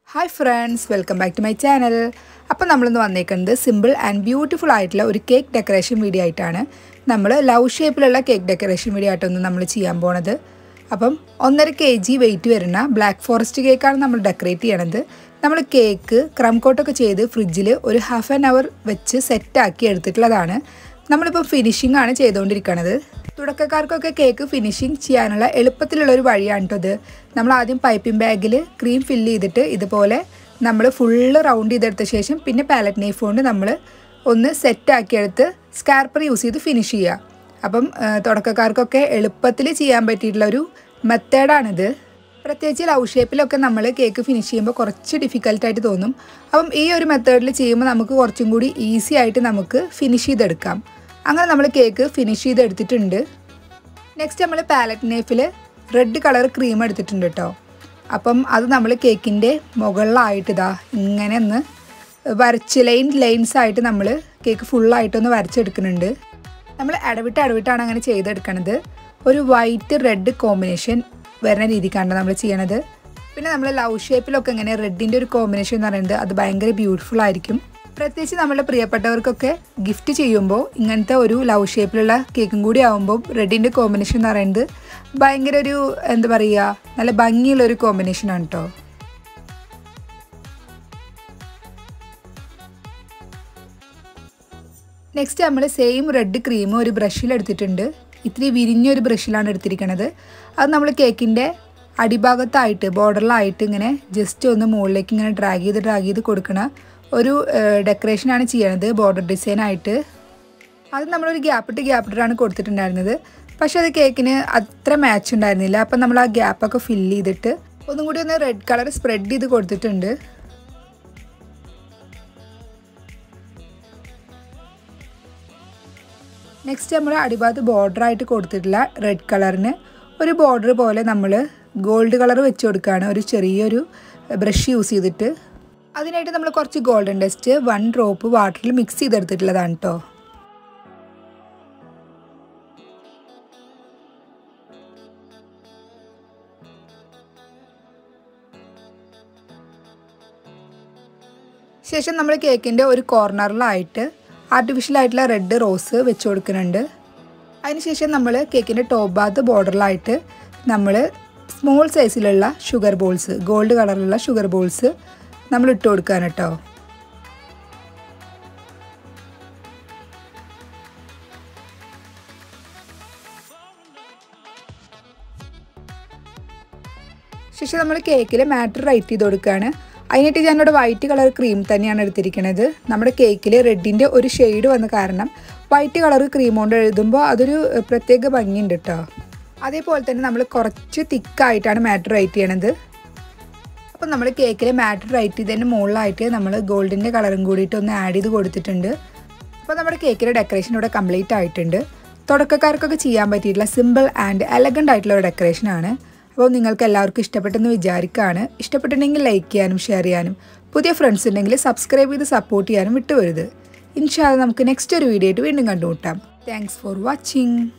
hi friends welcome back to my channel അപ്പോൾ നമ്മളിന്ന് വന്നേക്കുന്നത് സിമ്പിൾ ആൻഡ് ബ്യൂട്ടിഫുൾ ആയിട്ടുള്ള ഒരു കേക്ക് ഡെക്കറേഷൻ വീഡിയോ ആയിട്ടാണ് നമ്മൾ ലവ് ഷേപ്പിലുള്ള കേക്ക് ഡെക്കറേഷൻ വീഡിയോ ആയിട്ടൊന്ന് നമ്മൾ ചെയ്യാൻ പോണത് അപ്പം ഒന്നര കെ ജി വെയിറ്റ് വരുന്ന ബ്ലാക്ക് ഫോറസ്റ്റ് കേക്കാണ് നമ്മൾ ഡെക്കറേറ്റ് ചെയ്യണത് നമ്മൾ കേക്ക് ക്രം കോട്ടൊക്കെ ചെയ്ത് ഫ്രിഡ്ജിൽ ഒരു ഹാഫ് ആൻ അവർ വെച്ച് സെറ്റാക്കി എടുത്തിട്ടുള്ളതാണ് നമ്മളിപ്പോൾ ഫിനിഷിംഗ് ആണ് ചെയ്തുകൊണ്ടിരിക്കുന്നത് തുടക്കക്കാർക്കൊക്കെ കേക്ക് ഫിനിഷിംഗ് ചെയ്യാനുള്ള എളുപ്പത്തിലുള്ള ഒരു വഴിയാണ് കേട്ടോ ഇത് നമ്മൾ ആദ്യം പൈപ്പിംഗ് ബാഗിൽ ക്രീം ഫില്ല് ചെയ്തിട്ട് ഇതുപോലെ നമ്മൾ ഫുള്ള് റൗണ്ട് ചെയ്തെടുത്ത ശേഷം പിന്നെ പാലറ്റ് നൈഫ് കൊണ്ട് നമ്മൾ ഒന്ന് സെറ്റാക്കി എടുത്ത് സ്കാർപ്പർ യൂസ് ചെയ്ത് ഫിനിഷ് ചെയ്യുക അപ്പം ആ, തുടക്കക്കാർക്കൊക്കെ എളുപ്പത്തിൽ ചെയ്യാൻ പറ്റിയിട്ടുള്ള ഒരു മെത്തേഡാണിത് പ്രത്യേകിച്ച് ലവ് ഷേപ്പിലൊക്കെ നമ്മൾ കേക്ക് ഫിനിഷ് ചെയ്യുമ്പോൾ കുറച്ച് ഡിഫിക്കൽട്ടായിട്ട് തോന്നും അപ്പം ഈ ഒരു മെത്തേഡിൽ ചെയ്യുമ്പോൾ നമുക്ക് കുറച്ചും കൂടി ഈസി ആയിട്ട് നമുക്ക് ഫിനിഷ് ചെയ്തെടുക്കാം അങ്ങനെ നമ്മൾ കേക്ക് ഫിനിഷ് ചെയ്തെടുത്തിട്ടുണ്ട് നെക്സ്റ്റ് നമ്മൾ പാലറ്റ് നൈഫിൽ റെഡ് കളർ ക്രീം എടുത്തിട്ടുണ്ട് കേട്ടോ അപ്പം അത് നമ്മൾ കേക്കിൻ്റെ മുകളിലായിട്ട് ഇതാ ഇങ്ങനെ ഒന്ന് വരച്ച് ലൈൻ ലൈൻസ് ആയിട്ട് നമ്മൾ കേക്ക് ഫുള്ളായിട്ടൊന്ന് വരച്ചെടുക്കുന്നുണ്ട് നമ്മൾ ഇടവിട്ട് ഇടവിട്ടാണ് അങ്ങനെ ചെയ്തെടുക്കണത് ഒരു വൈറ്റ് റെഡ് കോമ്പിനേഷൻ വരുന്ന രീതിക്കാണ് നമ്മൾ ചെയ്യണത് പിന്നെ നമ്മൾ ലവ് ഷേപ്പിലൊക്കെ ഇങ്ങനെ റെഡിൻ്റെ ഒരു കോമ്പിനേഷൻ എന്ന് പറയുന്നത് അത് ഭയങ്കര ബ്യൂട്ടിഫുൾ ആയിരിക്കും പ്രത്യേകിച്ച് നമ്മുടെ പ്രിയപ്പെട്ടവർക്കൊക്കെ ഗിഫ്റ്റ് ചെയ്യുമ്പോൾ ഇങ്ങനത്തെ ഒരു ലവ് ഷേപ്പിലുള്ള കേക്കും കൂടി ആകുമ്പോൾ റെഡിൻ്റെ കോമ്പിനേഷൻ എന്ന് പറയുന്നത് ഭയങ്കര ഒരു എന്താ പറയുക നല്ല ഭംഗിയുള്ള ഒരു കോമ്പിനേഷനാണ് കേട്ടോ നെക്സ്റ്റ് നമ്മൾ സെയിം റെഡ് ക്രീം ഒരു ബ്രഷിൽ എടുത്തിട്ടുണ്ട് ഇത്തിരി വിരിഞ്ഞൊരു ബ്രഷിലാണ് എടുത്തിരിക്കുന്നത് അത് നമ്മൾ കേക്കിൻ്റെ അടിഭാഗത്തായിട്ട് ബോർഡറിലായിട്ട് ഇങ്ങനെ ജസ്റ്റ് ഒന്ന് മുകളിലേക്ക് ഇങ്ങനെ ഡ്രാഗ് ചെയ്ത് ഡ്രാഗ് ചെയ്ത് കൊടുക്കണ ഒരു ഡെക്കറേഷനാണ് ചെയ്യണത് ബോർഡർ ഡിസൈനായിട്ട് അത് നമ്മളൊരു ഗ്യാപ്പിട്ട് ഗ്യാപ്പിട്ടാണ് കൊടുത്തിട്ടുണ്ടായിരുന്നത് പക്ഷേ അത് കേക്കിന് അത്ര മാച്ച് ഉണ്ടായിരുന്നില്ല അപ്പം നമ്മൾ ആ ഗ്യാപ്പൊക്കെ ഫില്ല് ചെയ്തിട്ട് ഒന്നും കൂടി ഒന്ന് റെഡ് കളർ സ്പ്രെഡ് ചെയ്ത് കൊടുത്തിട്ടുണ്ട് നെക്സ്റ്റ് നമ്മൾ അടിഭാഗത്ത് ബോർഡറായിട്ട് കൊടുത്തിട്ടുള്ള റെഡ് കളറിന് ഒരു ബോർഡർ പോലെ നമ്മൾ ഗോൾഡ് കളർ വെച്ച് കൊടുക്കുകയാണ് ഒരു ചെറിയൊരു ബ്രഷ് യൂസ് ചെയ്തിട്ട് അതിനായിട്ട് നമ്മൾ കുറച്ച് ഗോൾഡൻ ഡസ്റ്റ് വൺ ഡ്രോപ്പ് വാട്ടറിൽ മിക്സ് ചെയ്തെടുത്തിട്ടുള്ളതാണ് കേട്ടോ ശേഷം നമ്മൾ കേക്കിൻ്റെ ഒരു കോർണറിലായിട്ട് ആർട്ടിഫിഷ്യൽ ആയിട്ടുള്ള റെഡ് റോസ് വെച്ച് കൊടുക്കുന്നുണ്ട് അതിനുശേഷം നമ്മൾ കേക്കിൻ്റെ ടോപ്പ് ഭാഗത്ത് ബോർഡറിലായിട്ട് നമ്മൾ സ്മോൾ സൈസിലുള്ള ഷുഗർ ബോൾസ് ഗോൾഡ് കളറിലുള്ള ഷുഗർ ബോൾസ് നമ്മൾ ഇട്ട് കൊടുക്കാൻ കേട്ടോ ശേഷം നമ്മൾ കേക്കിൽ മാറ്റർ റൈറ്റ് ചെയ്ത് കൊടുക്കുകയാണ് അതിനായിട്ട് ഞാനിവിടെ വൈറ്റ് കളർ ക്രീം തന്നെയാണ് എടുത്തിരിക്കുന്നത് നമ്മുടെ കേക്കിൽ റെഡിൻ്റെ ഒരു ഷെയ്ഡ് വന്ന കാരണം വൈറ്റ് കളർ ക്രീം കൊണ്ട് എഴുതുമ്പോൾ അതൊരു ഏഹ്, പ്രത്യേക ഭംഗിയുണ്ട് കേട്ടോ അതേപോലെ തന്നെ നമ്മൾ കുറച്ച് തിക്കായിട്ടാണ് മാറ്റർ റൈറ്റ് ചെയ്യണത് അപ്പം നമ്മൾ കേക്കിൽ മാറ്റർ റൈറ്റ് ചെയ്തതിന് മുകളിലായിട്ട് നമ്മൾ ഗോൾഡിൻ്റെ കളറും കൂടിയിട്ട് ഒന്ന് ആഡ് ചെയ്ത് കൊടുത്തിട്ടുണ്ട് അപ്പോൾ നമ്മുടെ കേക്കിൻ്റെ ഡെക്കറേഷൻ ഇവിടെ കംപ്ലീറ്റ് ആയിട്ടുണ്ട് തുടക്കക്കാർക്കൊക്കെ ചെയ്യാൻ പറ്റിയിട്ടുള്ള സിമ്പിൾ ആൻഡ് എലഗൻ്റ് ആയിട്ടുള്ള ഒരു ഡെക്കറേഷനാണ് അപ്പോൾ നിങ്ങൾക്ക് എല്ലാവർക്കും ഇഷ്ടപ്പെട്ടെന്ന് വിചാരിക്കുകയാണ് ഇഷ്ടപ്പെട്ടിട്ടുണ്ടെങ്കിൽ ലൈക്ക് ചെയ്യാനും ഷെയർ ചെയ്യാനും പുതിയ ഫ്രണ്ട്സ് ഉണ്ടെങ്കിൽ സബ്സ്ക്രൈബ് ചെയ്ത് സപ്പോർട്ട് ചെയ്യാനും വിട്ടുവരുത് ഇൻഷാല്ല നമുക്ക് നെക്സ്റ്റ് ഒരു വീഡിയോ ആയിട്ട് വീണ്ടും കണ്ടുമുട്ടാം താങ്ക്സ് ഫോർ വാച്ചിങ്